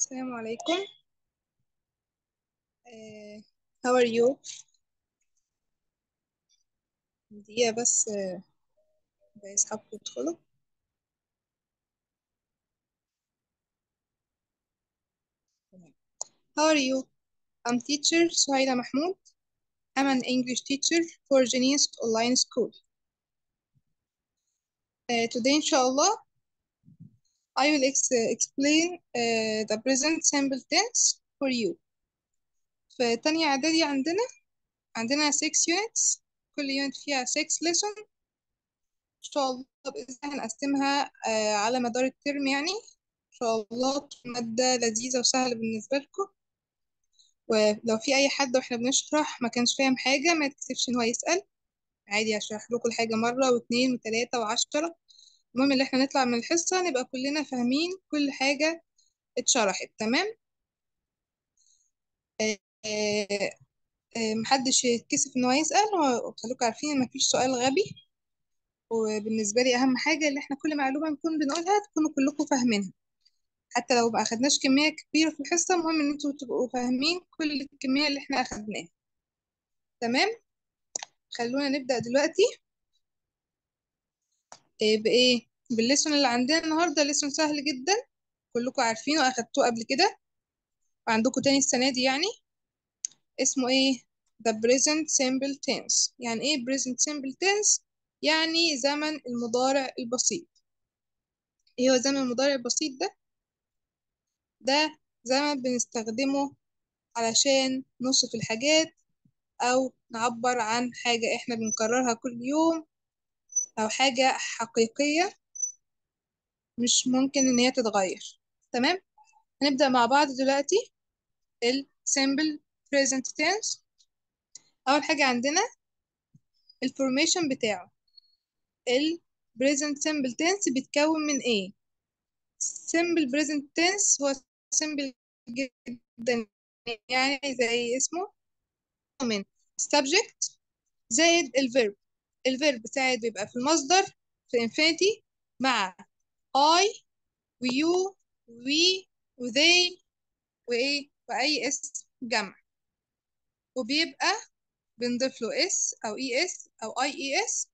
السلام عليكم uh, how are you دقيقة بس uh, باقي أصحابكم يدخلوا تمام. how are you I'm teacher سهيلة محمود I'm an English teacher for Genius Online School uh, today inshallah I will ex explain uh, the present simple tense for you في تانية إعدادي عندنا عندنا 6 units كل unit فيها 6 lesson إن شاء الله بإذن الله هنقسمها آه، على مدار الترم يعني إن شاء الله تكون مادة لذيذة وسهلة بالنسبة لكم ولو في أي حد وإحنا بنشرح ما كانش فاهم حاجة ما يتكسفش إن هو يسأل عادي هشرح لكم الحاجة مرة واتنين وتلاتة وعشرة المهم إن إحنا نطلع من الحصة نبقى كلنا فاهمين كل حاجة اتشرحت تمام آه، آه، آه، محدش يتكسف إن هو يسأل وخليكم عارفين إن مفيش سؤال غبي وبالنسبة لي أهم حاجة إن إحنا كل معلومة نكون بنقولها تكونوا كلكم فاهمينها حتى لو ما أخدناش كمية كبيرة في الحصة المهم إن انتوا تبقوا فاهمين كل الكمية اللي إحنا أخدناها تمام خلونا نبدأ دلوقتي إيه بإيه بالليسون اللي عندنا النهاردة ليسون سهل جدا كلكم عارفينه وأخدتوه قبل كده وعندكم تاني السنة دي يعني اسمه إيه the present simple tense يعني إيه present simple tense يعني زمن المضارع البسيط ايه هو زمن المضارع البسيط ده ده زمن بنستخدمه علشان نوصف الحاجات او نعبر عن حاجة احنا بنكررها كل يوم او حاجة حقيقية مش ممكن ان هي تتغير تمام هنبدأ مع بعض دلوقتي ال simple present tense اول حاجة عندنا الفورميشن بتاعه ال present simple tense بيتكون من ايه simple present tense هو simple جدا يعني زي اسمه من subject زائد الفيرب الفيرب ساعد بيبقى في المصدر في infinity مع I و you و we و they وإيه وأي اسم جمع وبيبقى بنضيف له اس أو اي اس أو اي اي اس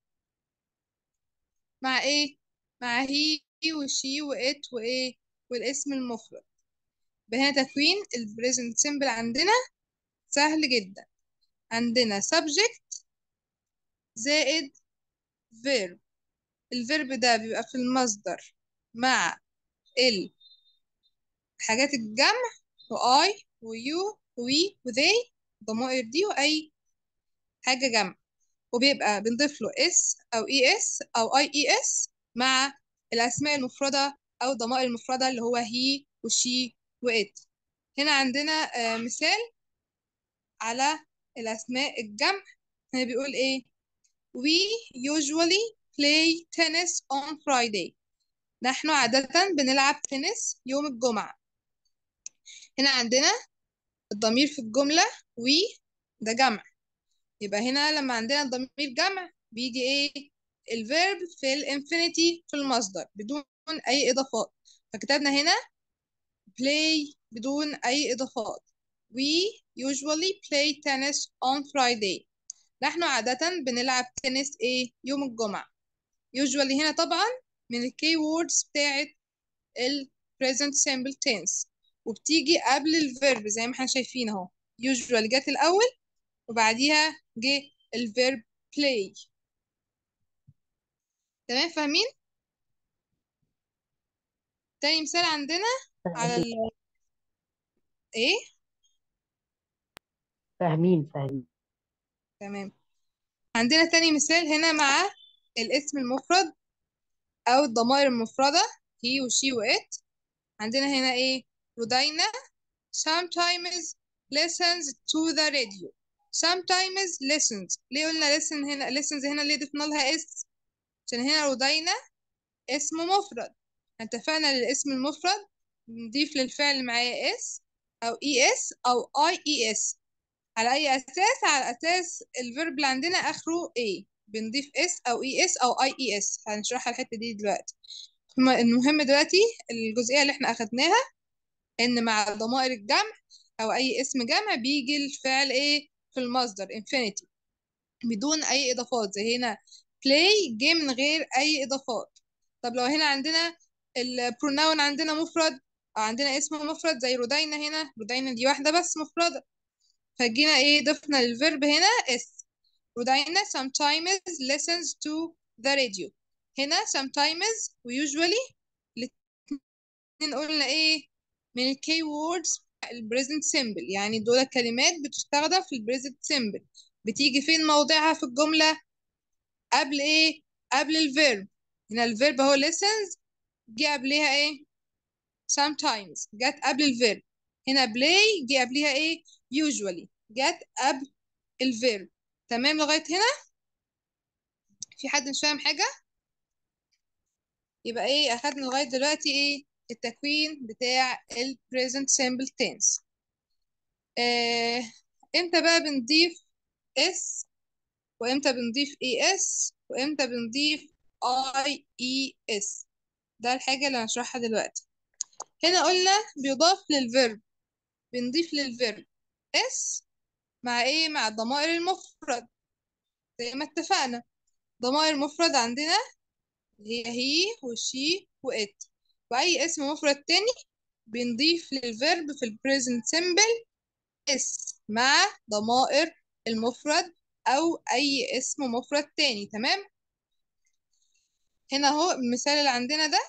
مع ايه مع هي وشي وات وايه والاسم المفرد بهنا تكوين البريزنت سيمبل عندنا سهل جدا عندنا subject زائد verb الفيرب ده بيبقى في المصدر مع ال حاجات الجمع وI ويو وي وذي ضمائر دي وأي حاجة جمع وبيبقى بنضيف له اس او اي اس او اي اي اس مع الاسماء المفرده او الضمائر المفرده اللي هو هي وشي وات هنا عندنا آه، مثال على الاسماء الجمع هنا بيقول ايه we usually play tennis on Friday نحن عادة بنلعب تنس يوم الجمعة هنا عندنا الضمير في الجملة we ده جمع يبقى هنا لما عندنا الضمير جمع بيجي ايه الفيرب في الانفينيتي في المصدر بدون اي اضافات فكتبنا هنا play بدون اي اضافات we usually play tennis on Friday نحن عادة بنلعب تنس ايه يوم الجمعة usually هنا طبعا من الكي ووردز بتاعت ال present simple tense وبتيجي قبل الفيرب زي ما احنا شايفين اهو usually جت الاول وبعديها جه الفيرب play تمام فاهمين تاني مثال عندنا على ال... ايه فاهمين فاهمين تمام عندنا تاني مثال هنا مع الاسم المفرد او الضمائر المفردة he وشي وات عندنا هنا ايه رودينا sometimes listens to the radio sometimes listens ليه قلنا listen هنا listens هنا ليه ضفنا لها اس عشان هنا رودينا اسم مفرد اتفقنا للاسم المفرد نضيف للفعل معاه اس او اي اس او اي اي اس على اي اساس على اساس الفيرب اللي عندنا اخره ايه بنضيف اس او اي اس او اي اي اس هنشرحها الحته دي دلوقتي الم- المهم دلوقتي الجزئيه اللي احنا اخدناها ان مع ضمائر الجمع او اي اسم جمع بيجي الفعل ايه في المصدر infinity بدون اي اضافات زي هنا play جه من غير اي اضافات طب لو هنا عندنا البروناون عندنا مفرد او عندنا اسم مفرد زي رودينا هنا رودينا دي واحده بس مفرده فجينا ايه ضفنا للفيرب هنا اس رودينا sometimes listens to the radio هنا sometimes و usually الاتنين قلنا ايه من الكي ووردز البريزنت سيمبل يعني دول كلمات بتستخدم في البريزنت سيمبل بتيجي فين موضعها في الجملة قبل ايه قبل الفيرب هنا الفيرب اهو listens جه قبلها ايه sometimes جت قبل الفيرب هنا play جه قبلها ايه usually جت قبل الفيرب تمام لغاية هنا في حد مش فاهم حاجة يبقى ايه اخدنا لغاية دلوقتي ايه التكوين بتاع ال present simple tense آه، امتى بقى بنضيف اس وامتى بنضيف اي اس وامتى بنضيف اي اي اس ده الحاجة اللي هنشرحها دلوقتي هنا قلنا بيضاف للفيرب بنضيف للفيرب اس مع ايه مع الضمائر المفرد زي ما اتفقنا ضمائر مفرد عندنا هي هي وشي وات واي اسم مفرد تاني بنضيف للفيرب في البريزنت سيمبل اس مع ضمائر المفرد او اي اسم مفرد تاني تمام هنا اهو المثال اللي عندنا ده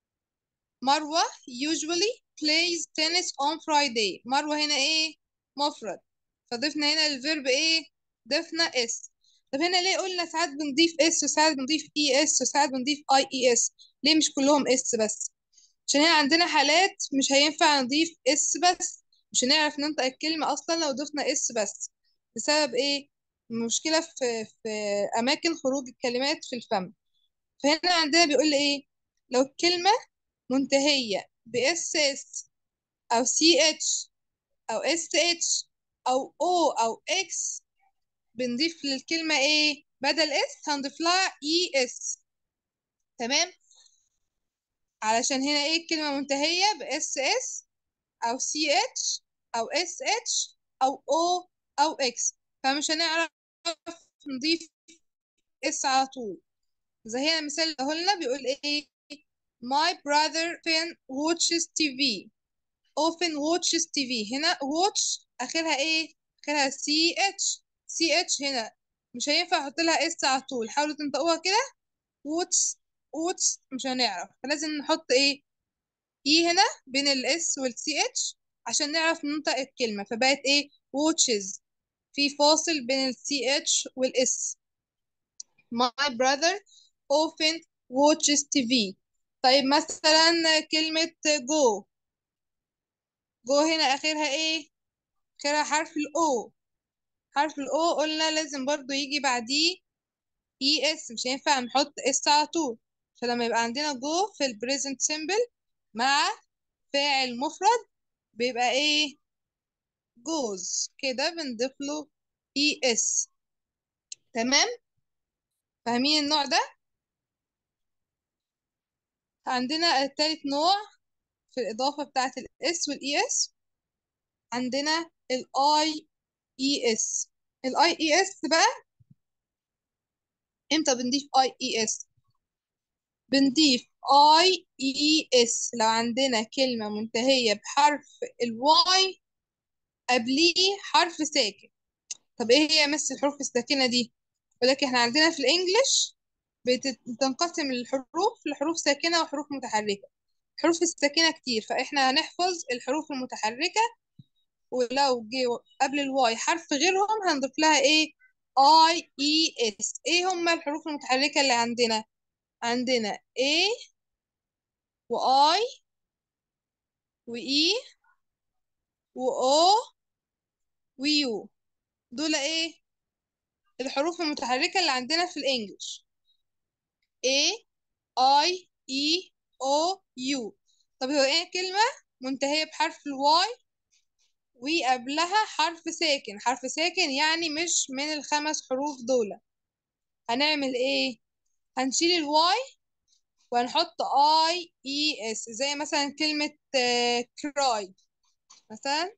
مروة usually plays tennis on Friday مروة هنا ايه مفرد فضفنا هنا الفيرب ايه ضفنا اس طب هنا ليه قلنا ساعات بنضيف اس وساعات بنضيف اي اس وساعات بنضيف اي اي اس ليه مش كلهم اس بس عشان هنا عندنا حالات مش هينفع نضيف اس بس مش هنعرف ننطق الكلمة أصلا لو ضفنا اس بس بسبب ايه مشكلة في في أماكن خروج الكلمات في الفم فهنا عندنا بيقول ايه لو الكلمة منتهية ب اس اس أو سي اتش أو اس اتش أو او أو اكس بنضيف للكلمة ايه بدل اس هنضيف لها اي اس تمام علشان هنا ايه الكلمة منتهية ب اس اس أو سي اتش أو اس اتش أو او أو اكس فمش هنعرف نضيف اس على طول زي هنا المثال اللي قلنا بيقول ايه My brother often watches TV often watches TV هنا watch آخرها ايه آخرها سي اتش سي اتش هنا مش هينفع احط لها اس على طول حاولوا تنطقوها كده watch watch مش هنعرف فلازم نحط ايه اي هنا بين الاس والسي اتش عشان نعرف ننطق الكلمة فبقت ايه watches في فاصل بين السي اتش والاس My brother often watches TV طيب مثلا كلمة go go هنا آخرها ايه آخرها حرف الأو حرف الأو قلنا لازم برضو يجي بعديه اي اس مش هينفع نحط اس على طول فلما يبقى عندنا جو في البريزنت سيمبل مع فاعل مفرد بيبقى ايه جوز كده بنضيف له اي اس تمام فاهمين النوع ده عندنا التالت نوع في الإضافة بتاعة الاس والاي اس عندنا الاي اي اس الاي اي اس بقى امتى بنضيف اي اي اس بنضيف اي اي اس لو عندنا كلمة منتهية بحرف الواي قبليه حرف ساكن طب ايه هي مس الحروف الساكنة دي ولكن احنا عندنا في الانجليش بتنقسم الحروف لحروف ساكنة وحروف متحركة الحروف الساكنة كتير فاحنا هنحفظ الحروف المتحركة ولو جه قبل الواي حرف غيرهم هنضيف لها ايه اي اي اس ايه هما الحروف المتحركة اللي عندنا عندنا A و I و E و O و U دول ايه الحروف المتحركة اللي عندنا في الانجليش A I E O U طب هو ايه كلمة منتهية بحرف الواي وقبلها حرف ساكن حرف ساكن يعني مش من الخمس حروف دول هنعمل ايه هنشيل الواي وهنحط اي اي اس زي مثلا كلمة كراي مثلا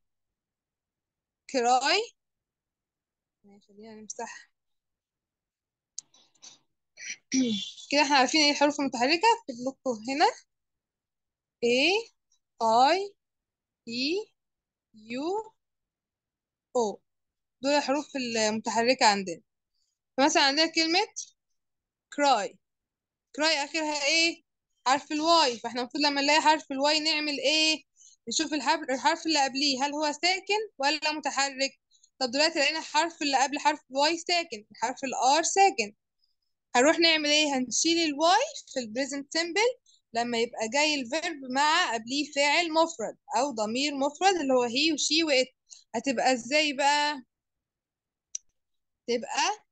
كراي خلينا نمسح كده احنا عارفين ايه الحروف المتحركة اكتب لكم هنا A I E U O دول الحروف المتحركة عندنا فمثلا عندنا كلمة cry cry آخرها ايه حرف الواي فاحنا المفروض لما نلاقي حرف الواي نعمل ايه نشوف الحرف الحرف اللي قبليه هل هو ساكن ولا متحرك طب دلوقتي لقينا الحرف اللي قبل حرف الواي ساكن حرف الار ساكن هنروح نعمل ايه هنشيل الواي في البريزنت سيمبل لما يبقى جاي الفيرب مع قبليه فاعل مفرد او ضمير مفرد اللي هو هي وشي وات هتبقى ازاي بقى تبقى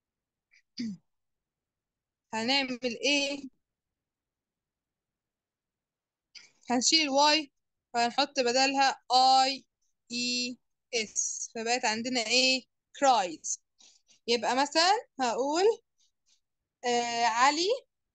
هنعمل ايه هنشيل الواي وهنحط بدلها اي اي اس فبقت عندنا ايه cries يبقى مثلا هقول آه علي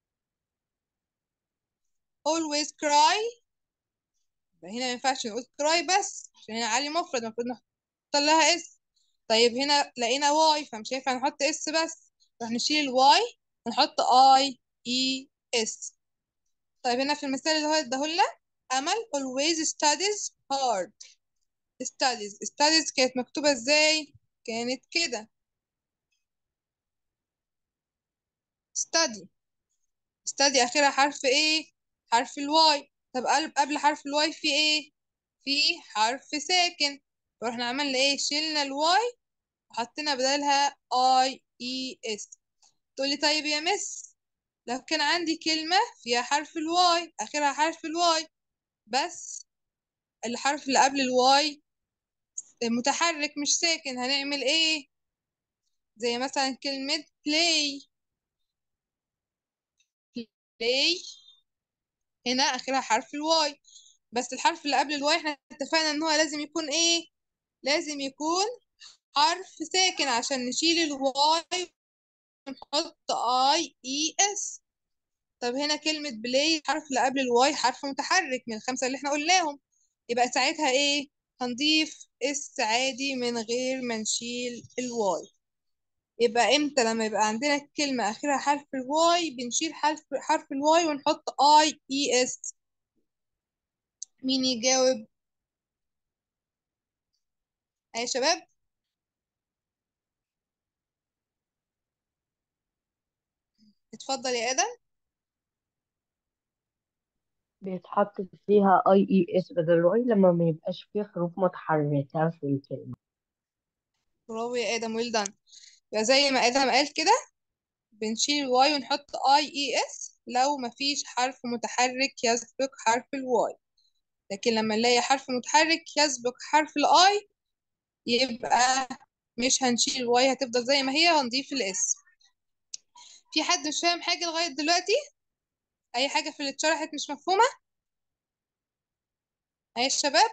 always cry يبقى هنا ما ينفعش نقول cry بس عشان هنا علي مفرد المفروض نحط لها اس طيب هنا لقينا واي فمش هينفع نحط اس بس راح نشيل الواي ونحط اي اي اس طيب هنا في المثال اللي هو اداهولنا امل always studies hard studies studies كانت مكتوبة ازاي كانت كده study study اخرها حرف ايه حرف الواي طب قبل قبل حرف الواي في ايه في حرف ساكن فاحنا عملنا ايه شلنا الواي وحطينا بدلها اي اي اس تقولي طيب يا مس لو كان عندي كلمة فيها حرف الواي آخرها حرف الواي بس الحرف اللي قبل الواي متحرك مش ساكن هنعمل ايه زي مثلا كلمة play play هنا آخرها حرف الواي بس الحرف اللي قبل الواي احنا اتفقنا ان هو لازم يكون ايه لازم يكون حرف ساكن عشان نشيل الواي ونحط اي اي اس طب هنا كلمة بلاي الحرف اللي قبل الواي حرف متحرك من الخمسة اللي احنا قلناهم يبقى ساعتها ايه هنضيف اس عادي من غير ما نشيل الواي يبقى امتى لما يبقى عندنا كلمة اخرها حرف الواي بنشيل حرف حرف الواي ونحط اي اي اس مين يجاوب اي يا شباب اتفضل يا ادم بيتحط فيها اي اي اس بدل واي لما ما يبقاش فيه حروف متحركة في الكلمة برافو يا ادم ويل دان يبقى زي ما ادم قال كده بنشيل الواي ونحط اي اي اس لو مفيش حرف متحرك يسبق حرف الواي لكن لما نلاقي حرف متحرك يسبق حرف الاي يبقى مش هنشيل الواي هتفضل زي ما هي هنضيف الاس في حد مش فاهم حاجة لغاية دلوقتي اي حاجة في اللي اتشرحت مش مفهومة اي الشباب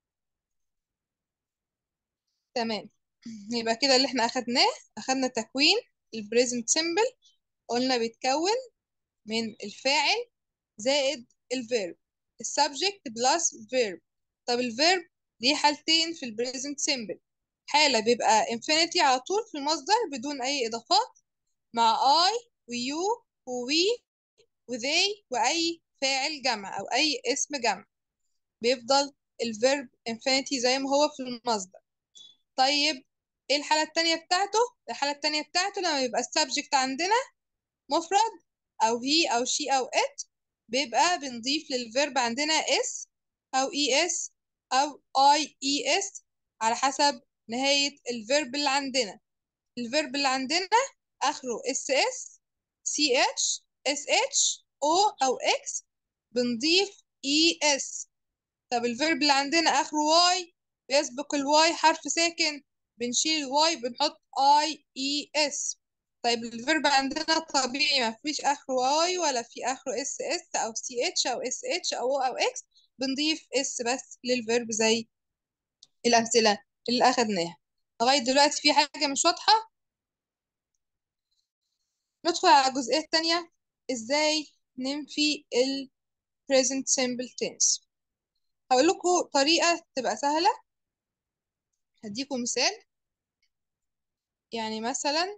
تمام يبقى كده اللي احنا اخدناه اخدنا تكوين البريزنت سيمبل قلنا بيتكون من الفاعل زائد الفيرب السبجكت بلس فيرب طب الفيرب ليه حالتين في البريزنت سيمبل حالة بيبقى انفينيتي على طول في المصدر بدون أي إضافات مع I ويو ووي وذي وأي فاعل جمع أو أي اسم جمع بيفضل الفيرب انفينيتي زي ما هو في المصدر طيب ايه الحالة التانية بتاعته؟ الحالة التانية بتاعته لما يبقى السبجكت عندنا مفرد أو هي أو شي أو ات بيبقى بنضيف للفيرب عندنا اس أو اي اس أو اي اي اس على حسب نهاية الفيرب اللي عندنا الفيرب اللي عندنا آخره اس اس سي اتش اس اتش او أو اكس بنضيف اي اس طب الفيرب اللي عندنا آخره واي بيسبق الواي حرف ساكن بنشيل الواي بنحط اي اي اس طيب الفيرب عندنا طبيعي ما فيش اخره واي ولا في اخره اس اس او سي اتش او اس اتش او او اكس بنضيف اس بس للفيرب زي الامثله اللي اخدناها لغايه دلوقتي في حاجه مش واضحه ندخل على الجزئيه الثانيه ازاي ننفي ال present simple tense هقول لكم طريقة تبقى سهلة هديكم مثال يعني مثلا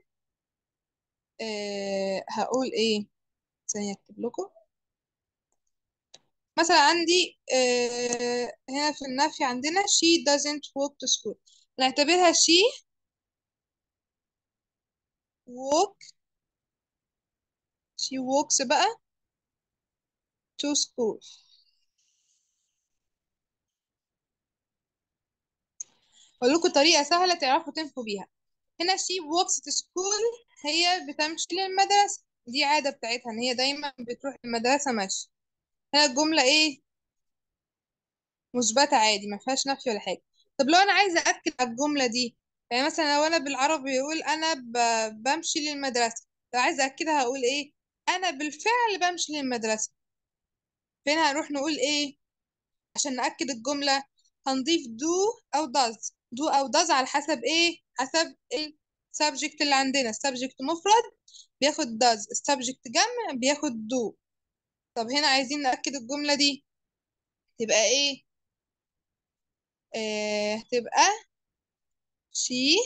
آه هقول ايه ثانية اكتب لكم مثلا عندي آه هنا في النفي عندنا she doesn't walk to school نعتبرها she walk she walks بقى to school اقول لكم طريقة سهلة تعرفوا تنفوا بيها هنا she walks to school هي بتمشي للمدرسة دي عادة بتاعتها ان هي دايما بتروح المدرسة ماشي هنا الجملة ايه مثبتة عادي ما فيهاش نفي ولا حاجة طب لو انا عايزة اكد على الجملة دي يعني مثلا لو انا بالعربي يقول انا ب... بمشي للمدرسة لو عايزة اكدها هقول ايه انا بالفعل بمشي للمدرسة فين هنروح نقول ايه عشان نأكد الجملة هنضيف do او does do او does على حسب ايه حسب السبجكت اللي عندنا السبجكت مفرد بياخد does السبجكت جمع بياخد do طب هنا عايزين نأكد الجملة دي تبقى ايه آه تبقى she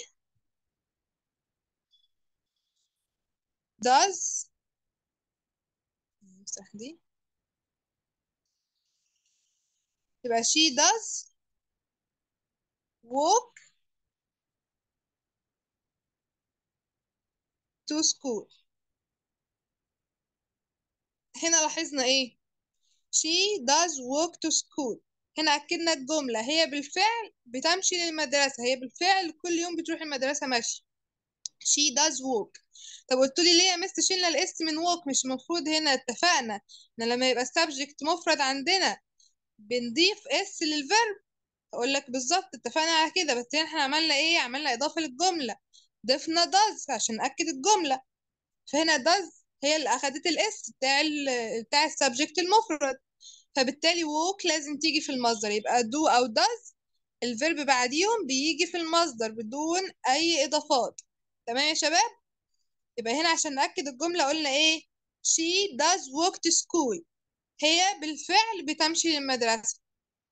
does نمسح دي تبقى she does walk to school هنا لاحظنا ايه she does walk to school هنا أكدنا الجملة هي بالفعل بتمشي للمدرسة هي بالفعل كل يوم بتروح المدرسة ماشي she does walk طب قلت لي ليه يا مستر شلنا الاس من walk مش المفروض هنا اتفقنا ان لما يبقى subject مفرد عندنا بنضيف اس للفيرب اقول لك بالظبط اتفقنا على كده بس هنا احنا عملنا ايه عملنا اضافة للجملة ضفنا does عشان نأكد الجملة فهنا does هي اللي اخدت الاس بتاع ال بتاع السبجكت المفرد فبالتالي walk لازم تيجي في المصدر يبقى do او does الفيرب بعديهم بيجي في المصدر بدون اي اضافات تمام يا شباب يبقى هنا عشان نأكد الجملة قلنا ايه she does walk to school هي بالفعل بتمشي للمدرسة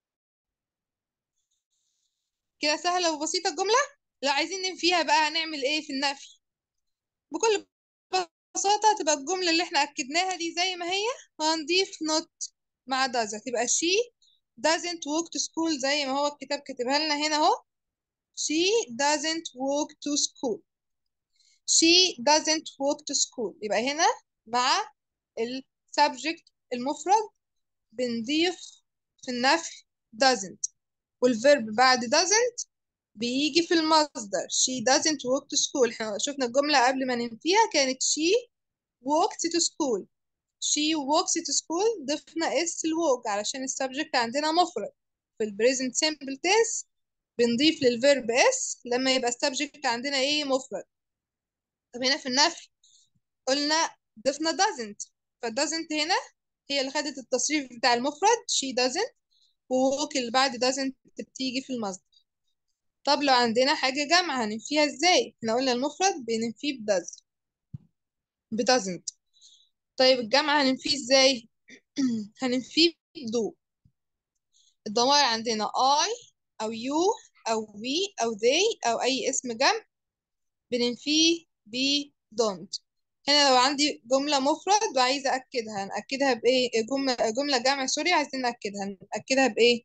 كده سهلة وبسيطة الجملة لو عايزين ننفيها بقى هنعمل ايه في النفي بكل ببساطة تبقى الجملة اللي احنا أكدناها دي زي ما هي وهنضيف not مع does هتبقى she doesn't walk to school زي ما هو الكتاب كاتبها لنا هنا اهو she doesn't walk to school she doesn't walk to school يبقى هنا مع ال subject المفرد بنضيف في النفي doesn't والفيرب بعد doesn't بيجي في المصدر she doesn't walk to school احنا شفنا الجملة قبل ما ننفيها كانت she walked to school she walks to school ضفنا اس الووك علشان السبجكت عندنا مفرد في البريزنت simple tense بنضيف للفيرب اس لما يبقى السبجكت عندنا ايه مفرد طب هنا في النفي قلنا ضفنا doesn't ف doesn't هنا هي اللي خدت التصريف بتاع المفرد she doesn't ووك اللي بعد doesn't بتيجي في المصدر طب لو عندنا حاجة جمع هننفيها ازاي احنا قلنا المفرد بننفيه ب does ب doesn't طيب الجمع هننفيه ازاي هننفيه do الضمائر عندنا I أو you أو we أو they أو أي اسم جمع بننفيه ب don't هنا لو عندي جملة مفرد وعايزة أكدها نأكدها بإيه جملة جملة جمع سوري عايزين نأكدها نأكدها بإيه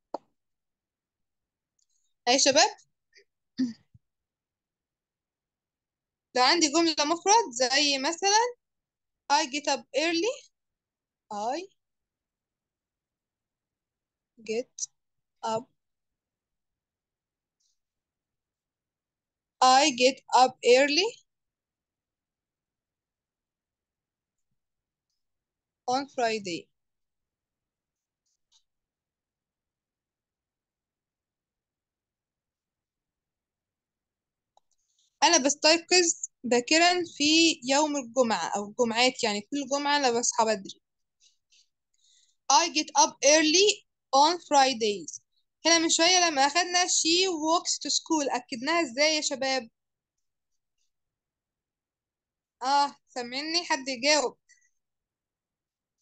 يا شباب لو عندي جملة مفرد زي مثلا I get up early I get up I get up early on Friday أنا بستيقظ باكرا في يوم الجمعة أو الجمعات يعني كل جمعة أنا بصحى بدري I get up early on Fridays هنا من شوية لما أخدنا she walks to school أكدناها إزاي يا شباب؟ آه سامعني حد يجاوب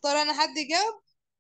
اختار انا حد يجاوب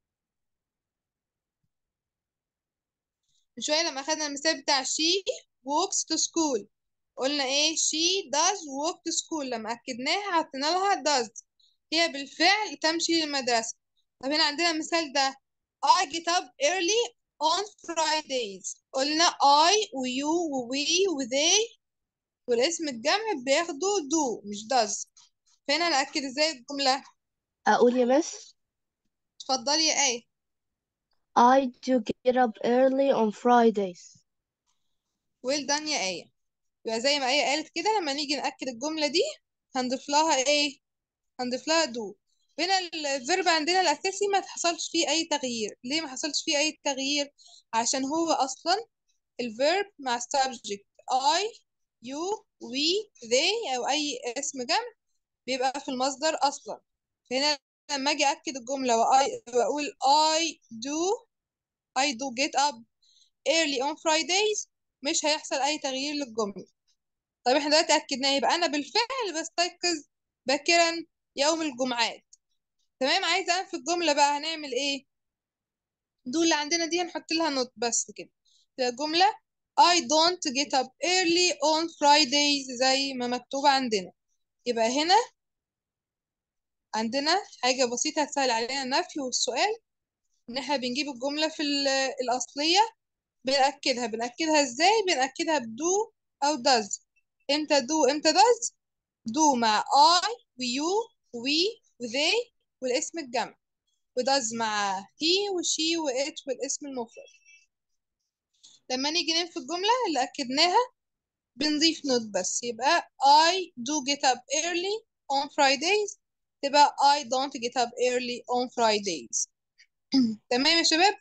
من شوية لما اخدنا المثال بتاع she walks to school قلنا ايه she does walk to school لما اكدناها حطينا لها does هي بالفعل تمشي للمدرسة طب هنا عندنا المثال ده I get up early on Fridays قلنا I و you و we و they والاسم الجمع بياخدوا do مش does فهنا نأكد ازاي الجملة أقول يا مس اتفضلي يا آية I do get up early on Fridays well done يا آية يبقى زي ما آية قالت كده لما نيجي نأكد الجملة دي هنضيف لها ايه هنضيف لها do هنا الفيرب عندنا الأساسي ما حصلش فيه أي تغيير ليه ما حصلش فيه أي تغيير عشان هو أصلا الفيرب مع subject I you we they أو أي اسم جمع بيبقى في المصدر أصلا هنا لما أجي أكد الجملة وأي وأقول I do I do get up early on Fridays مش هيحصل أي تغيير للجملة طيب احنا دلوقتي أكدناه يبقى أنا بالفعل بستيقظ باكرا يوم الجمعات تمام عايزة أنفي الجملة بقى هنعمل إيه؟ دول اللي عندنا دي هنحط لها نوت بس كده تبقى الجملة I don't get up early on Fridays زي ما مكتوب عندنا يبقى هنا عندنا حاجة بسيطة هتسهل علينا النفي والسؤال إن احنا بنجيب الجملة في ال- الأصلية بنأكدها بنأكدها ازاي بنأكدها بدو أو does امتى do امتى does do مع I و you و we و they والاسم الجمع و does مع he و she و it والاسم المفرد لما نيجي ننفي الجملة اللي أكدناها بنضيف نوت بس يبقى I do get up early on Fridays تبقى I don't get up early on Fridays تمام يا شباب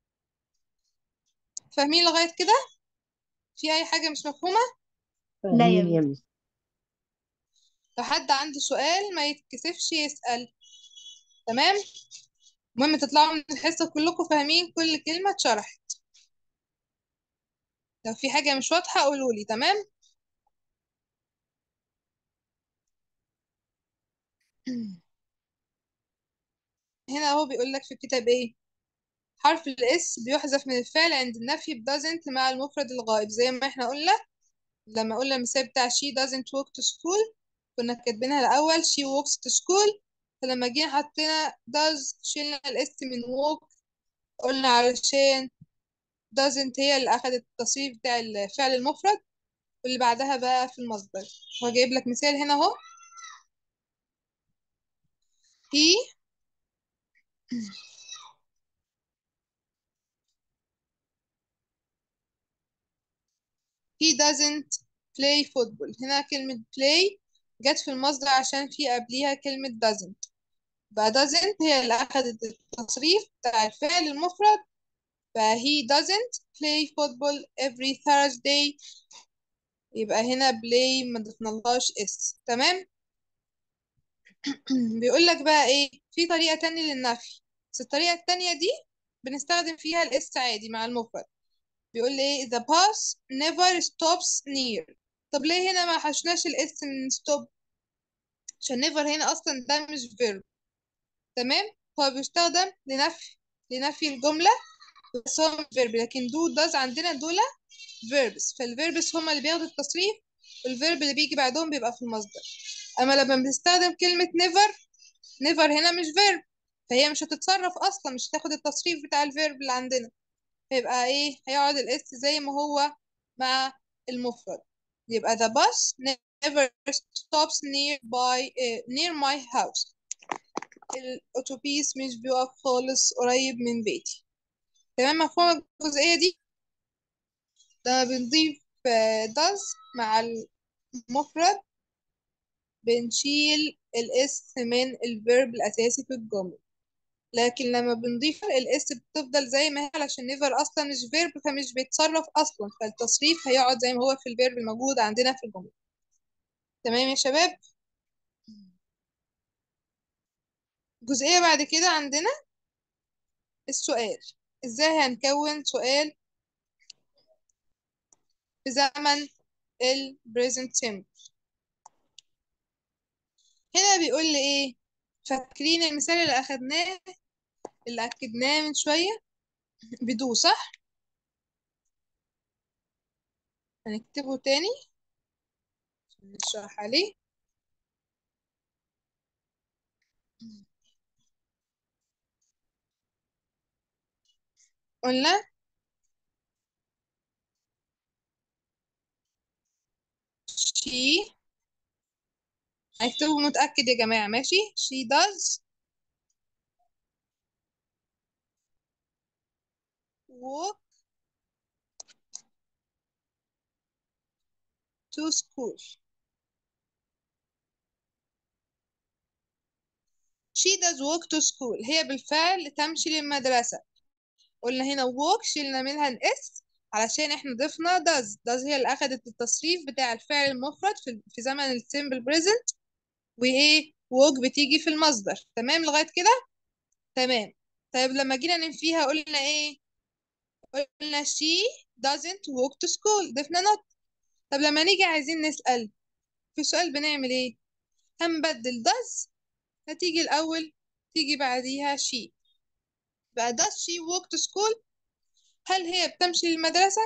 فاهمين لغاية كده في أي حاجة مش مفهومة لا يا فاهمين يا مس لو حد عنده سؤال ما يتكسفش يسأل تمام المهم تطلعوا من الحصة كلكم فاهمين كل كلمة اتشرحت لو في حاجة مش واضحة قولولي تمام هنا اهو بيقول لك في الكتاب ايه حرف الاس بيحذف من الفعل عند النفي ب doesn't مع المفرد الغائب زي ما احنا قلنا لما قلنا المثال بتاع she doesn't walk to school كنا كاتبينها الأول she walks to school فلما جينا حطينا does شلنا الاس من walk قلنا علشان doesn't هي اللي أخدت التصريف بتاع الفعل المفرد واللي بعدها بقى في المصدر هو جايب لك مثال هنا اهو he he doesn't play football هنا كلمة play جت في المصدر عشان في قبليها كلمة doesn't بقى doesn't هي اللي أخدت التصريف بتاع الفعل المفرد فا he doesn't play football every Thursday يبقى هنا play ما ضفنالهاش اس تمام بيقول لك بقى ايه في طريقة تانية للنفي بس الطريقة التانية دي بنستخدم فيها الاس عادي مع المفرد بيقول لي ايه the bus never stops near طب ليه هنا ما حشناش الاس من stop عشان never هنا اصلا ده مش verb تمام هو بيستخدم لنفي لنفي الجملة بس هو مش verb لكن do does عندنا دول verbs فالverbs هما اللي بياخدوا التصريف والverb اللي بيجي بعدهم بيبقى في المصدر اما لما بنستخدم كلمة never never هنا مش verb فهي مش هتتصرف اصلا مش هتاخد التصريف بتاع الفيرب اللي عندنا هيبقى ايه هيقعد الاس زي ما هو مع المفرد يبقى the bus never stops nearby uh, near my house الأتوبيس مش بيقف خالص قريب من بيتي تمام مفهوم الجزئية دي ده بنضيف آه، does مع المفرد بنشيل الاس من الفيرب الأساسي في الجملة لكن لما بنضيف الاس بتفضل زي ما هي علشان نيفر اصلا مش فيرب فمش بيتصرف اصلا فالتصريف هيقعد زي ما هو في الفيرب الموجود عندنا في الجمله تمام يا شباب جزئيه بعد كده عندنا السؤال ازاي هنكون سؤال في زمن ال present simple هنا بيقول لي ايه فاكرين المثال اللي أخدناه اللي أكدناه من شوية بدو صح هنكتبه تاني عشان نشرح عليه قلنا she هنكتبه متأكد يا جماعة ماشي she does walk to school she does walk to school هي بالفعل تمشي للمدرسة قلنا هنا walk شلنا منها الاس علشان احنا ضفنا does does هي اللي أخدت التصريف بتاع الفعل المفرد في, في زمن السيمبل present وإيه walk بتيجي في المصدر تمام لغاية كده تمام طيب لما جينا ننفيها قلنا إيه قلنا she doesn't walk to school ضفنا not طب لما نيجي عايزين نسأل في السؤال بنعمل إيه هنبدل does هتيجي الأول تيجي بعديها she بقى does she walk to school هل هي بتمشي للمدرسة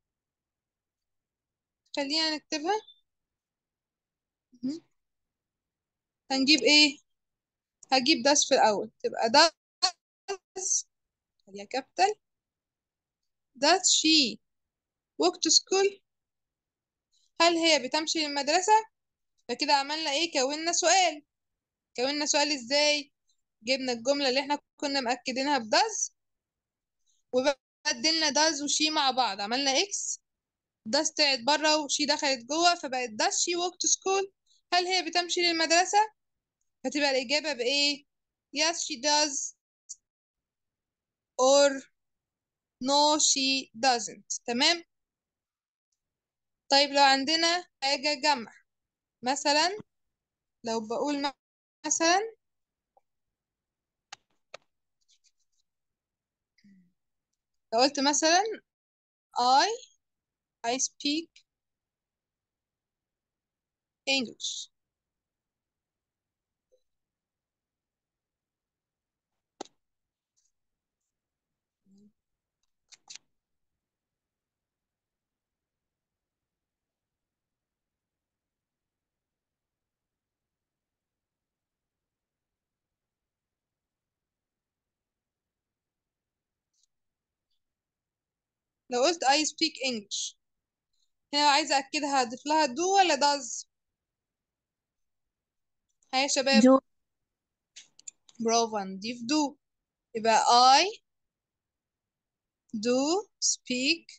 خلينا نكتبها مهم. هنجيب ايه هجيب does في الأول تبقى does خليها كابيتال does she walk to school هل هي بتمشي للمدرسة فكده عملنا ايه كونا سؤال كونا سؤال ازاي جبنا الجملة اللي احنا كنا مأكدينها بداز وبدلنا داز وشي مع بعض عملنا اكس داز طلعت بره وشي دخلت جوه فبقت داز شي walk to school هل هي بتمشي للمدرسة فتبقى الإجابة بإيه yes she does or no she doesn't تمام طيب لو عندنا حاجة جمع مثلا لو بقول م- مثلا لو قلت مثلا I I speak English لو قلت I speak English هنا عايزة أكدها أضيف لها do ولا does ها يا شباب do برافو هنضيف do يبقى I do speak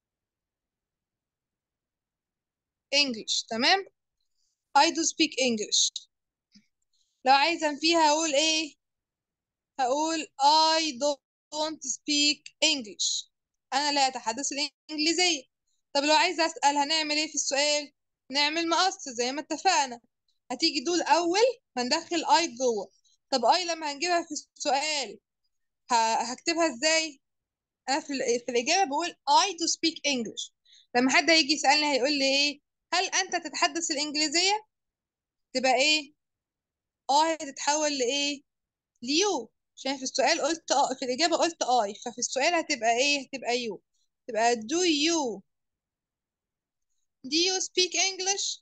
English تمام I do speak English لو عايزة أنفيها هقول إيه هقول I don't speak English أنا لا أتحدث الإنجليزية طب لو عايزة أسأل هنعمل إيه في السؤال نعمل مقص زي ما اتفقنا هتيجي دول الأول هندخل I جوه طب I لما هنجيبها في السؤال ه- هكتبها إزاي أنا في, ال- في الإجابة بقول I do speak English لما حد هيجي يسألني هيقول لي إيه هل أنت تتحدث الإنجليزية تبقى إيه اه هتتحول لإيه ليو عشان في السؤال قلت اه في الإجابة قلت اي ففي السؤال هتبقى ايه هتبقى يو تبقى do you do you speak English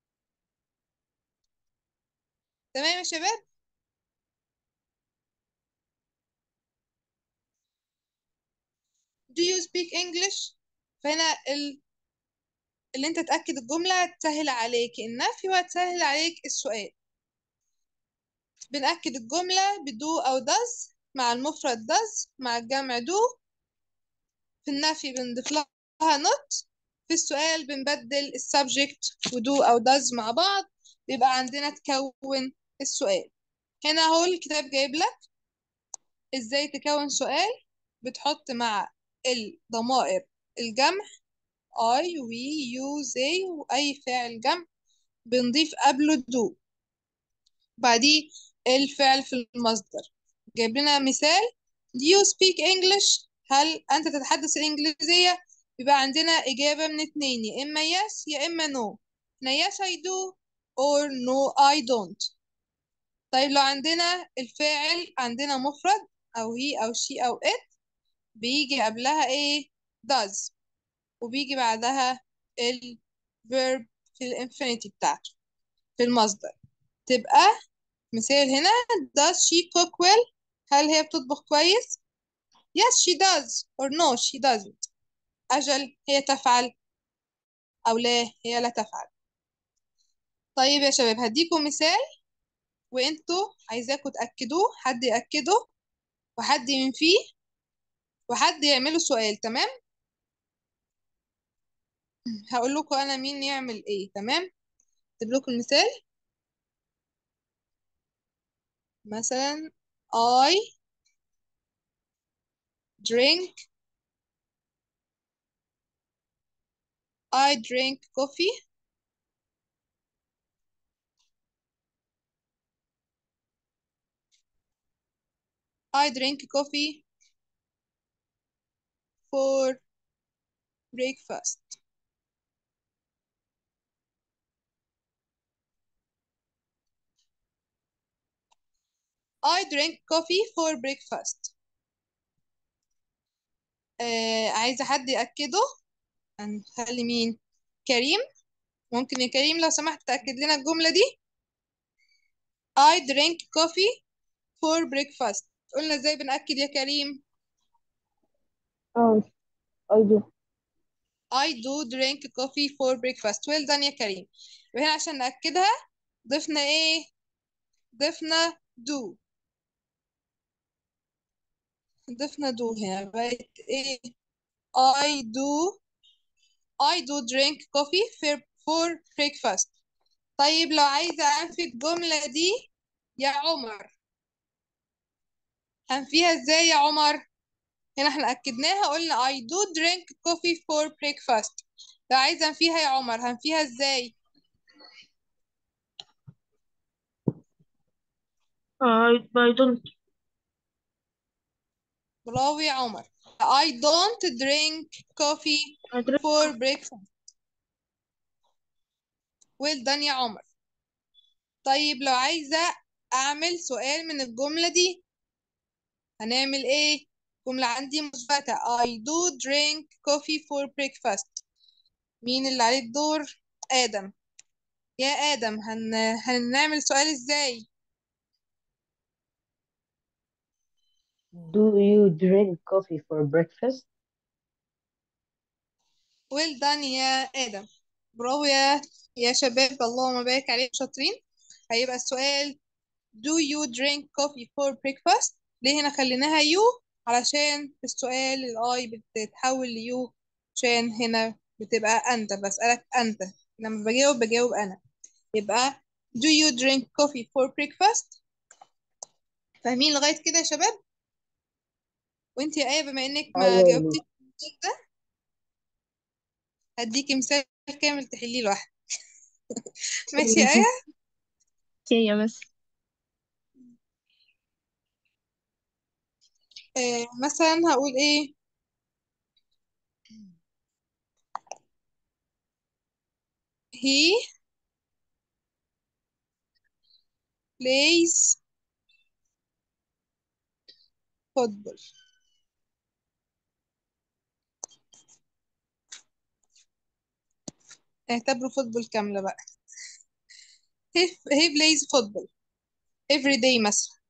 تمام يا شباب do you speak English فهنا ال... اللي انت تأكد الجملة هتسهل عليك النفي وهتسهل عليك السؤال بنأكد الجملة بدو أو does مع المفرد does مع الجمع do في النفي بنضيف لها not في السؤال بنبدل السبجكت ودو أو does مع بعض بيبقى عندنا تكون السؤال هنا اهو الكتاب جايب لك ازاي تكون سؤال بتحط مع الضمائر الجمع I we you they وأي فاعل جمع بنضيف قبله do بعديه الفعل في المصدر جايب لنا مثال Do you speak English؟ هل أنت تتحدث الإنجليزية؟ يبقى عندنا إجابة من اتنين يا إما yes يا إما no هنا yes I do or no I don't طيب لو عندنا الفاعل عندنا مفرد او هي او شي او it بيجي قبلها ايه does وبيجي بعدها الفيرب في الانفينيتي بتاعته في المصدر تبقى مثال هنا does she cook well هل هي بتطبخ كويس yes she does or no she doesn't أجل هي تفعل أو لا هي لا تفعل طيب يا شباب هديكم مثال وانتوا عايزاكم تأكدوه حد يأكده وحد ينفيه وحد يعمله سؤال تمام هقول لكم انا مين يعمل ايه تمام اكتب لكم المثال مثلا I drink I drink coffee I drink coffee for breakfast I drink coffee for breakfast آه عايزة حد يأكده هنخلي مين كريم ممكن يا كريم لو سمحت تأكد لنا الجملة دي I drink coffee for breakfast قلنا ازاي بنأكد يا كريم اه I do I do drink coffee for breakfast well done يا كريم وهنا عشان نأكدها ضفنا ايه ضفنا do ضفنا do هنا بقت ايه I do I do drink coffee for, for breakfast طيب لو عايزة أنفي الجملة دي يا عمر هنفيها ازاي يا عمر هنا احنا أكدناها قلنا I do drink coffee for breakfast لو عايزة أنفيها يا عمر هنفيها ازاي I, I don't برافو يا عمر I don't drink coffee I drink for breakfast well done يا عمر طيب لو عايزة أعمل سؤال من الجملة دي هنعمل إيه؟ جملة عندي مثبتة I do drink coffee for breakfast مين اللي عليه الدور؟ آدم يا آدم هن... هنعمل سؤال إزاي؟ Do you drink coffee for breakfast? well done يا آدم برافو يا يا شباب اللهم بارك عليكم شاطرين هيبقى السؤال do you drink coffee for breakfast ليه هنا خليناها you علشان في السؤال الاي بتتحول ليو عشان هنا بتبقى انت بسألك انت لما بجاوب بجاوب انا يبقى do you drink coffee for breakfast فاهمين لغاية كده يا شباب وانت يا آية بما انك ما أيوة. جاوبتيش المثال ده هديكي مثال كامل تحليه لوحدك ماشي يا آية اوكي يا مس آه مثلا هقول ايه he plays football اعتبره فوتبول كاملة بقى he, he plays football every day مثلا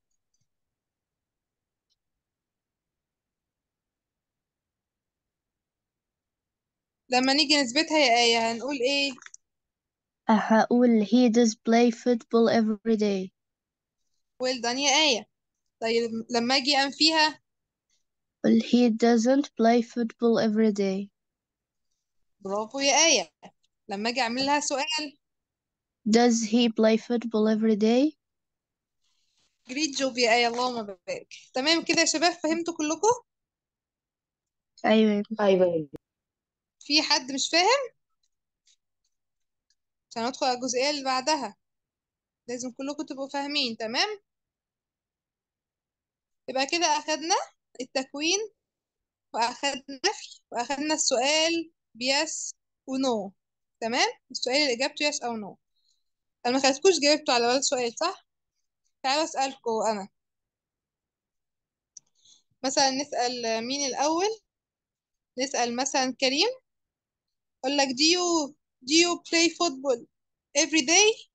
لما نيجي نثبتها يا آية هنقول ايه هقول he does play football every day well done يا آية طيب لما اجي انفيها قول he doesn't play football every day برافو يا آية لما اجي اعمل لها سؤال does he play football every day جريت جوب يا آية اللهم بارك تمام كده يا شباب فهمتوا كلكم أيوة يا مس. أيوة في حد مش فاهم عشان ندخل على الجزئية اللي بعدها لازم كلكم تبقوا فاهمين تمام يبقى كده أخدنا التكوين وأخدنا نفي وأخدنا السؤال بيس ونو تمام السؤال اللي إجابته يس أو نو أنا ما خدتكوش جاوبتوا على ولا سؤال صح تعالوا اسألكم انا مثلا نسأل مين الاول نسأل مثلا كريم اقول لك do you do you play football every day